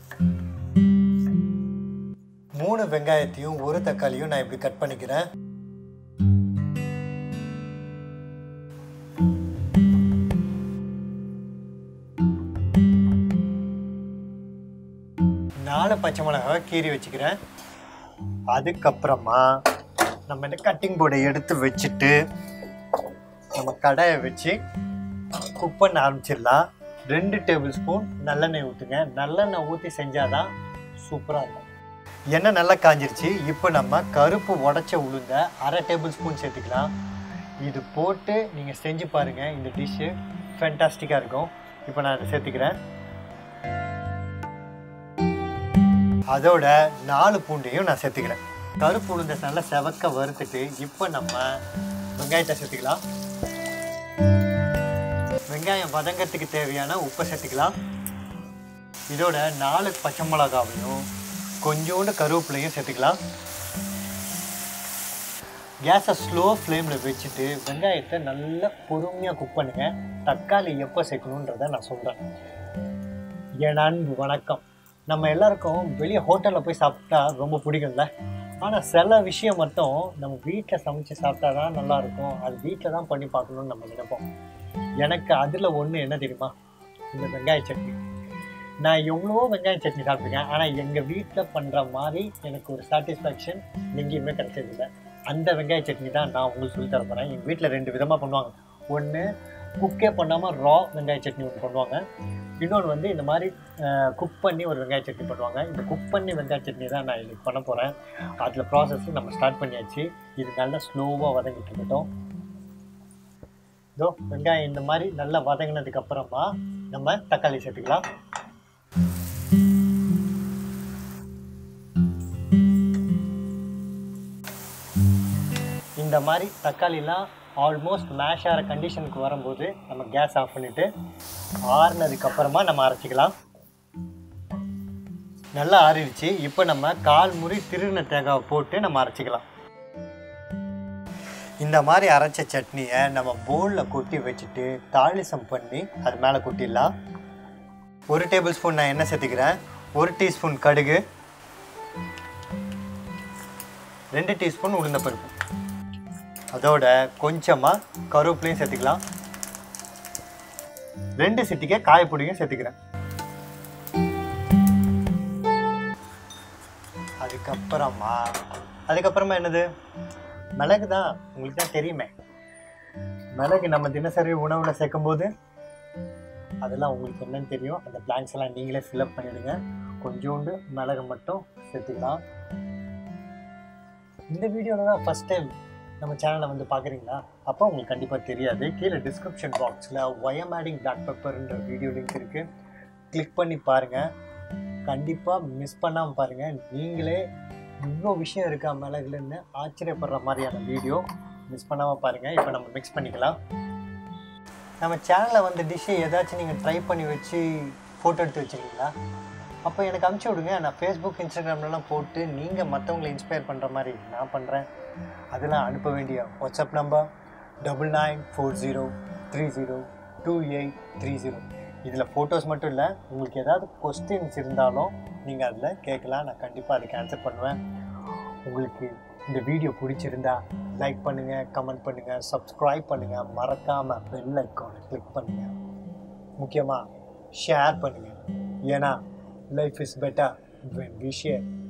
மூணு வெங்காயத்தையும் ஒரு தக்காளியும் நான் இப்படி கட் பண்ணிக்கிறேன் நாலு பச்சை மிளகாய் கீறி வச்சுக்கிறேன் அதுக்கப்புறமா நம்ம இந்த கட்டிங் போர்டை எடுத்து வச்சுட்டு நம்ம கடாயை வச்சு குக் பண்ண ஆரம்பிச்சிடலாம் ரெண்டு டேபிள் ஸ்பூன் நல்லெண்ணெய் ஊற்றுங்க நல்லெண்ணெய் ஊற்றி செஞ்சாதான் சூப்பராக இருக்கும் எண்ணெய் நல்லா காஞ்சிருச்சு இப்போ நம்ம கருப்பு உடச்ச உளுந்த அரை டேபிள் ஸ்பூன் சேர்த்துக்கலாம் இது போட்டு நீங்கள் செஞ்சு பாருங்கள் இந்த டிஷ்ஷு ஃபேண்டாஸ்டிக்காக இருக்கும் இப்போ நான் அதை சேர்த்துக்கிறேன் அதோட நாலு பூண்டையும் நான் சேர்த்துக்கிறேன் கருப்பு உளுந்த நல்லா செவக்க வறுத்துட்டு இப்போ நம்ம வெங்காயத்தை சேர்த்துக்கலாம் வெங்காயம் வதங்கத்துக்கு தேவையான உப்பை சேர்த்துக்கலாம் இதோட நாலு பச்சை மிளகாவையும் கொஞ்சோண்டு கருவேப்பிலையும் சேர்த்துக்கலாம் கேஸை ஸ்லோ ஃப்ளேமில் வச்சுட்டு வெங்காயத்தை நல்லா பொறுமையாக குக் பண்ணுங்க தக்காளி எப்போ சேர்க்கணுன்றதை நான் சொல்கிறேன் என் அன்பு வணக்கம் நம்ம எல்லாருக்கும் வெளியே ஹோட்டலில் போய் சாப்பிட்டா ரொம்ப பிடிக்கும்ல ஆனால் சில விஷயம் மட்டும் நம்ம வீட்டில் சமைச்சு சாப்பிட்டா தான் நல்லாயிருக்கும் அது வீட்டில் தான் பண்ணி பார்க்கணும்னு நம்ம நினைப்போம் எனக்கு அதில் ஒன்று என்ன தெரியுமா இந்த வெங்காய சட்னி நான் எவ்வளவோ வெங்காய சட்னி சாப்பிட்ருக்கேன் ஆனால் எங்கள் வீட்டில் பண்ணுற மாதிரி எனக்கு ஒரு சாட்டிஸ்ஃபேக்ஷன் எங்கேயுமே கிடைச்சதில்லை அந்த வெங்காய சட்னி தான் நான் உங்களுக்கு சொல்லி தர போகிறேன் எங்கள் வீட்டில் ரெண்டு விதமாக பண்ணுவாங்க ஒன்று குக்கே பண்ணாமல் ரா வெங்காய சட்னி ஒன்று பண்ணுவாங்க இன்னொன்று வந்து இந்த மாதிரி குக் பண்ணி ஒரு வெங்காய சட்னி பண்ணுவாங்க இந்த குக் பண்ணி வெங்காய சட்னி தான் நான் இன்னைக்கு பண்ண போகிறேன் அதில் ப்ராசஸ் நம்ம ஸ்டார்ட் பண்ணியாச்சு இது நல்லா ஸ்லோவாக வதங்கிட்டு இருக்கட்டும் இதோ வெங்காயம் இந்த மாதிரி நல்லா வதங்கினதுக்கு அப்புறமா நம்ம தக்காளி சேர்த்துக்கலாம் இந்த மாதிரி தக்காளிலாம் ஆல்மோஸ்ட் மேஷ் ஆகிற கண்டிஷனுக்கு வரும்போது நம்ம கேஸ் ஆஃப் பண்ணிவிட்டு ஆறுனதுக்கு அப்புறமா நம்ம அரைச்சிக்கலாம் நல்லா ஆறிடுச்சு இப்போ நம்ம கால் முறி திருந தேங்காவை போட்டு நம்ம அரைச்சிக்கலாம் இந்த மாதிரி அரைச்ச சட்னியை நம்ம பவுலில் கொட்டி வச்சுட்டு தாளிசம் பண்ணி அது மேலே கொட்டிடலாம் ஒரு டேபிள் ஸ்பூன் நான் எண்ணெய் சேர்த்துக்கிறேன் ஒரு டீஸ்பூன் கடுகு ரெண்டு டீஸ்பூன் உளுந்தப்பருப்பு அதோட கொஞ்சமாக கருவேப்பிலையும் சேர்த்துக்கலாம் ரெண்டு சிட்டிக்க காயப்பொடியும் சேர்த்துக்கிறேன் அதுக்கப்புறமா அதுக்கப்புறமா என்னது மிளகு தான் உங்களுக்கு தான் தெரியுமே மிளகு நம்ம தினசரி உணவில் சேர்க்கும்போது அதெல்லாம் உங்களுக்கு என்னன்னு தெரியும் அந்த பிளாங்க்ஸ் எல்லாம் நீங்களே ஃபில்அப் பண்ணிடுங்க கொஞ்சோண்டு மிளகு மட்டும் சேர்த்துக்கலாம் இந்த வீடியோவில் தான் ஃபஸ்ட் டைம் நம்ம சேனலை வந்து பார்க்குறீங்களா அப்போ உங்களுக்கு கண்டிப்பாக தெரியாது கீழே டிஸ்கிரிப்ஷன் பாக்ஸில் ஒயம் ஆடிங் பிளாக் பெப்பர்ன்ற வீடியோ லிங்க் இருக்குது கிளிக் பண்ணி பாருங்கள் கண்டிப்பாக மிஸ் பண்ணாமல் பாருங்கள் நீங்களே இவ்வளோ விஷயம் இருக்கா மிளகுலன்னு ஆச்சரியப்படுற மாதிரியான வீடியோ மிஸ் பண்ணாமல் பாருங்கள் இப்போ நம்ம மிக்ஸ் பண்ணிக்கலாம் நம்ம சேனலில் வந்து டிஷ்ஷை ஏதாச்சும் நீங்கள் ட்ரை பண்ணி வச்சு ஃபோட்டோ எடுத்து வச்சுருக்கீங்களா அப்போ எனக்கு அனுப்பிச்சி விடுங்க நான் ஃபேஸ்புக் இன்ஸ்டாகிராம்லலாம் போட்டு நீங்கள் மற்றவங்களை இன்ஸ்பயர் பண்ணுற மாதிரி நான் பண்ணுறேன் அதெல்லாம் அனுப்ப வேண்டிய WhatsApp number double nine four zero three zero two eight three zero இதில் ஃபோட்டோஸ் மட்டும் இல்லை உங்களுக்கு ஏதாவது கொஸ்டின்ஸ் இருந்தாலும் நீங்கள் அதில் கேட்கலாம் நான் கண்டிப்பாக அதுக்கு ஆன்சர் பண்ணுவேன் உங்களுக்கு இந்த வீடியோ பிடிச்சிருந்தா லைக் பண்ணுங்கள் கமெண்ட் பண்ணுங்கள் சப்ஸ்கிரைப் பண்ணுங்கள் மறக்காமல் பெல் ஐக்கானை கிளிக் பண்ணுங்கள் முக்கியமாக ஷேர் பண்ணுங்கள் ஏன்னா life is better when we share